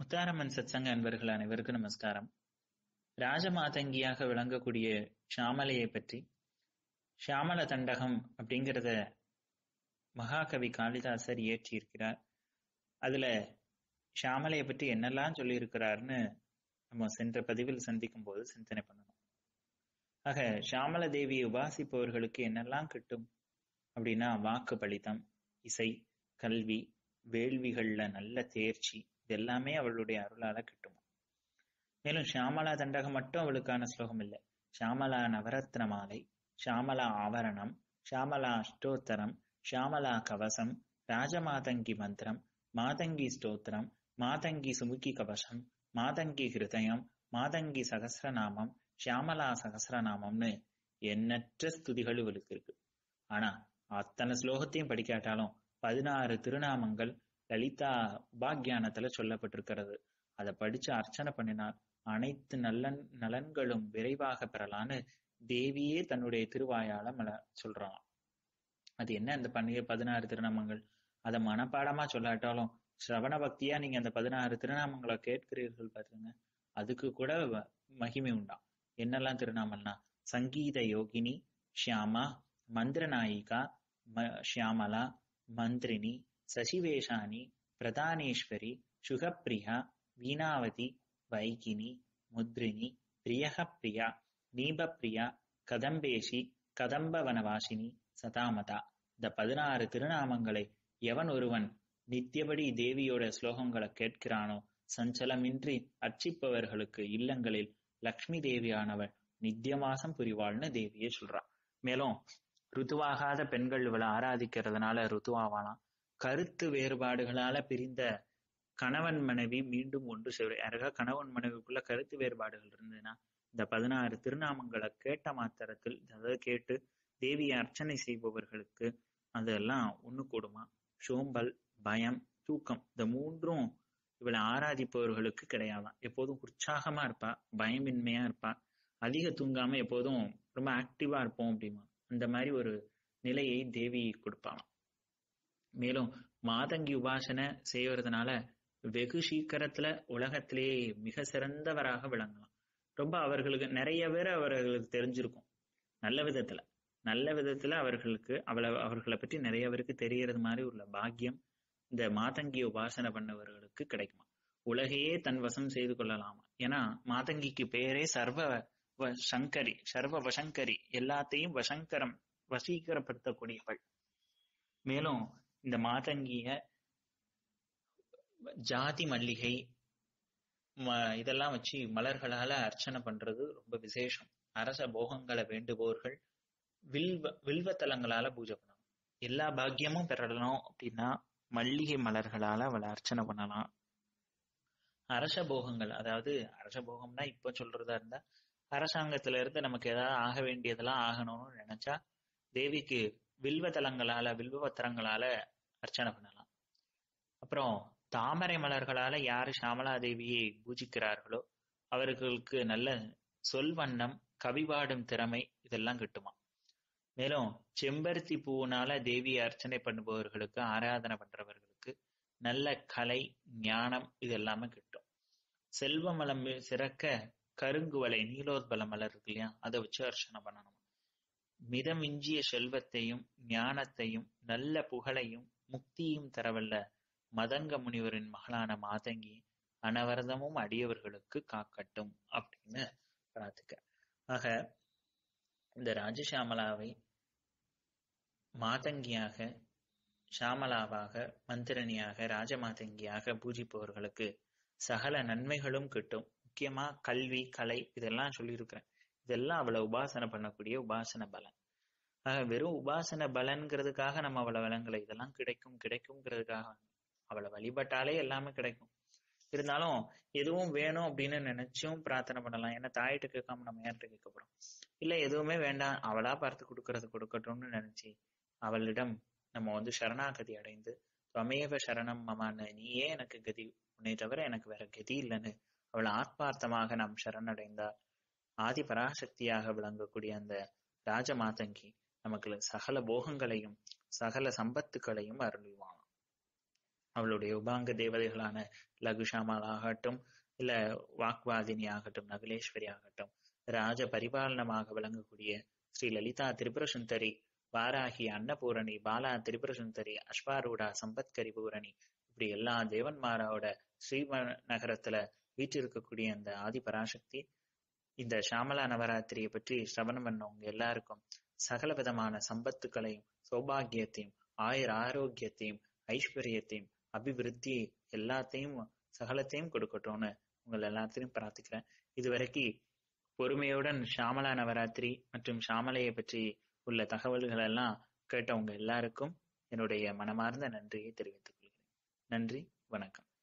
முத்தாரம்மன் சத்சங்க அன்பர்கள் அனைவருக்கும் நமஸ்காரம் ராஜமாதங்கியாக விளங்கக்கூடிய ஷாமலையை பற்றி ஷியாமல தண்டகம் அப்படிங்கிறத மகாகவி காளிதாசர் இயற்றியிருக்கிறார் அதுல ஷியாமலையை பற்றி என்னெல்லாம் சொல்லியிருக்கிறார்னு நம்ம சென்ற பதிவில் சந்திக்கும் போது சிந்தனை பண்ணணும் ஆக ஷியாமல தேவியை உபாசிப்பவர்களுக்கு என்னெல்லாம் கிட்டும் அப்படின்னா வாக்கு பலிதம் இசை கல்வி வேள்விகள்ல நல்ல தேர்ச்சி இது எல்லாமே அவளுடைய அருளால கிட்டுமா மேலும் ஷியாமலா தண்டகம் மட்டும் அவளுக்கான ஸ்லோகம் இல்லை ஷியாமலா நவரத்ன மாலை ஷியாமலா ஆவரணம் ஷியாமலா அஷ்டோத்தரம் ஷியாமலா கவசம் ராஜமாதங்கி மந்திரம் மாதங்கி ஸ்தோத்திரம் மாதங்கி சுமுகி கவசம் மாதங்கி ஹிருதயம் மாதங்கி சகசிரநாமம் ஷியாமலா சகசிரநாமம்னு எண்ணற்ற ஸ்துதிகள் இவளுக்கு இருக்கு ஆனா அத்தனை ஸ்லோகத்தையும் படிக்காட்டாலும் பதினாறு திருநாமங்கள் லலிதா உபாக்கியானத்துல சொல்லப்பட்டிருக்கிறது அதை படிச்சு அர்ச்சனை பண்ணினால் அனைத்து நல்லன் நலன்களும் விரைவாக பெறலான்னு தேவியே தன்னுடைய திருவாயால மல சொல்றான் அது என்ன அந்த பண்டிகை பதினாறு திருநாமங்கள் அதை மனப்பாடமா சொல்லாட்டாலும் சிரவண பக்தியா நீங்க அந்த பதினாறு திருநாமங்களை கேட்கிறீர்கள் பாருங்க அதுக்கு கூட மகிமை உண்டாம் என்னெல்லாம் திருநாமல்னா சங்கீத யோகினி ஷியாமா மந்திரநாயிகா ஷியாமலா மந்திரினி சசிவேஷானி பிரதானேஸ்வரி சுகப்பிரியா வீணாவதி வைகினி முத்ரினி பிரியக பிரியா நீபப்பிரியா கதம்பேஷி கதம்ப வனவாசினி சதாமதா இந்த பதினாறு திருநாமங்களை எவன் ஒருவன் நித்தியபடி தேவியோட ஸ்லோகங்களை கேட்கிறானோ சஞ்சலமின்றி அர்ச்சிப்பவர்களுக்கு இல்லங்களில் லக்ஷ்மி தேவியானவள் நித்தியமாசம் புரிவாள்னு தேவியே சொல்றான் மேலும் ருத்துவாகாத பெண்கள் இவளை ஆராதிக்கிறதுனால ருத்துவாவாலாம் கருத்து வேறுபாடுகளால பிரிந்த கணவன் மனைவி மீண்டும் ஒன்று சேரும் யாருக்கா கணவன் மனைவிக்குள்ள கருத்து வேறுபாடுகள் இருந்ததுன்னா இந்த பதினாறு திருநாமங்களை கேட்ட மாத்திரத்தில் அதை கேட்டு தேவியை அர்ச்சனை செய்பவர்களுக்கு அதெல்லாம் ஒண்ணு கூடுமா சோம்பல் பயம் தூக்கம் இந்த மூன்றும் இவளை ஆராதிப்பவர்களுக்கு கிடையாதான் எப்போதும் உற்சாகமா இருப்பா பயமின்மையா இருப்பா அதிக தூங்காம எப்போதும் ரொம்ப ஆக்டிவா இருப்போம் அப்படிமா அந்த மாதிரி ஒரு நிலையை தேவி கொடுப்பாளாம் மேலும் மாதங்கி உபாசனை செய்யறதுனால வெகு சீக்கிரத்துல உலகத்திலேயே மிக சிறந்தவராக விளங்கலாம் ரொம்ப அவர்களுக்கு நிறைய பேர் அவர்களுக்கு தெரிஞ்சிருக்கும் நல்ல விதத்துல நல்ல விதத்துல அவர்களுக்கு அவளை அவர்களை பற்றி நிறைய பேருக்கு தெரியறது மாதிரி உள்ள பாக்கியம் இந்த மாதங்கி உபாசனை பண்ணவர்களுக்கு கிடைக்குமா உலகையே தன் வசம் செய்து கொள்ளலாமா ஏன்னா மாதங்கிக்கு பேரே சர்வ சங்கரி சர்வ வசங்கரி எல்லாத்தையும் வசங்கரம் வசீகரப்படுத்தக்கூடியவள் மேலும் இந்த மாதங்கிய ஜாதி மல்லிகை இதெல்லாம் வச்சு மலர்களால அர்ச்சனை பண்றது ரொம்ப விசேஷம் அரச போகங்களை வேண்டுபவர்கள் வில்வ வில்வத்தலங்களால பூஜை பண்ணணும் எல்லா பாக்கியமும் பெறணும் அப்படின்னா மல்லிகை மலர்களால அவளை அர்ச்சனை பண்ணலாம் அரச போகங்கள் அதாவது அரச போகம்னா இப்ப சொல்றதா இருந்தா அரசாங்கத்துல இருந்து நமக்கு ஏதாவது ஆக வேண்டியதெல்லாம் ஆகணும்னு நினைச்சா தேவிக்கு வில்வ தலங்களால வில்வத்திரங்களால அர்ச்சனை பண்ணலாம் அப்புறம் தாமரை மலர்களால யாரு ஷாமலா தேவியை பூஜிக்கிறார்களோ அவர்களுக்கு நல்ல சொல்வண்ணம் கவிபாடும் திறமை இதெல்லாம் கிட்டுமா மேலும் செம்பருத்தி பூவினால தேவியை அர்ச்சனை பண்ணுபவர்களுக்கு ஆராதனை பண்றவர்களுக்கு நல்ல கலை ஞானம் இது எல்லாமே கிட்டும் செல்வ மலம் சிறக்க கருங்குவலை நீலோத்பல மலர் இருக்கு இல்லையா அதை வச்சு அர்ச்சனை பண்ணணும் மிதமிஞ்சிய செல்வத்தையும் ஞானத்தையும் நல்ல புகழையும் முக்தியும் தரவல்ல மதங்க முனிவரின் மகளான மாதங்கி அனவரதமும் அடியவர்களுக்கு காக்கட்டும் அப்படின்னு பிரார்த்திக்க ஆக இந்த ராஜஷாமலாவை மாதங்கியாக ஷாமலாவாக மந்திரணியாக ராஜமாதங்கியாக பூஜிப்பவர்களுக்கு சகல நன்மைகளும் கிட்டும் முக்கியமா கல்வி கலை இதெல்லாம் சொல்லியிருக்கிறேன் இதெல்லாம் அவளை உபாசனை பண்ணக்கூடிய உபாசன பலன் ஆக வெறும் உபாசன பலன்கிறதுக்காக நம்ம அவளை விலங்கலை இதெல்லாம் கிடைக்கும் கிடைக்கும்ங்கிறதுக்காக அவளை வழிபட்டாலே எல்லாமே கிடைக்கும் இருந்தாலும் எதுவும் வேணும் அப்படின்னு நினைச்சும் பிரார்த்தனை பண்ணலாம் ஏன்னா தாயிட்ட கேட்காம நம்ம யார்கிட்ட கேட்க போறோம் இல்ல எதுவுமே வேண்டாம் அவளா பார்த்து கொடுக்கறது கொடுக்கட்டும்னு நினைச்சு அவளிடம் நம்ம வந்து சரணாகதி அடைந்து துவமேவ சரணம் மமான நீயே எனக்கு கதி உன்னை தவிர எனக்கு வேற கதி இல்லைன்னு அவள் ஆத்மார்த்தமாக நாம் சரணடைந்தால் ஆதி பராசக்தியாக விளங்கக்கூடிய அந்த ராஜமாதங்கி நமக்கு சகல போகங்களையும் சகல சம்பத்துக்களையும் அருள்வான் அவளுடைய உபாங்க தேவதைகளான லகுஷாமால் ஆகட்டும் இல்ல வாக்வாதினி ஆகட்டும் நகுலேஸ்வரி ஆகட்டும் ராஜ பரிபாலனமாக விளங்கக்கூடிய ஸ்ரீ லலிதா திரிபுர சுந்தரி வாராகி அன்னபூரணி பாலா திரிபுர சுந்தரி அஸ்வாரூடா சம்பத்கரி பூரணி இப்படி எல்லா தேவன்மாரோட ஸ்ரீம நகரத்துல வீற்றிருக்கக்கூடிய அந்த ஆதி பராசக்தி இந்த ஷாமலா நவராத்திரியை பற்றி சிரவணம் பண்ணவங்க எல்லாருக்கும் சகல விதமான சம்பத்துக்களையும் சௌபாகியத்தையும் ஆயுர் ஆரோக்கியத்தையும் ஐஸ்வர்யத்தையும் அபிவிருத்தி எல்லாத்தையும் சகலத்தையும் கொடுக்கட்டும்னு உங்கள் எல்லாத்தையும் பிரார்த்திக்கிறேன் இதுவரைக்கும் பொறுமையுடன் ஷாமலா நவராத்திரி மற்றும் ஷாமலையை பற்றி உள்ள தகவல்கள் எல்லாம் கேட்டவங்க எல்லாருக்கும் என்னுடைய மனமார்ந்த நன்றியை தெரிவித்துக் கொள்கிறேன் நன்றி வணக்கம்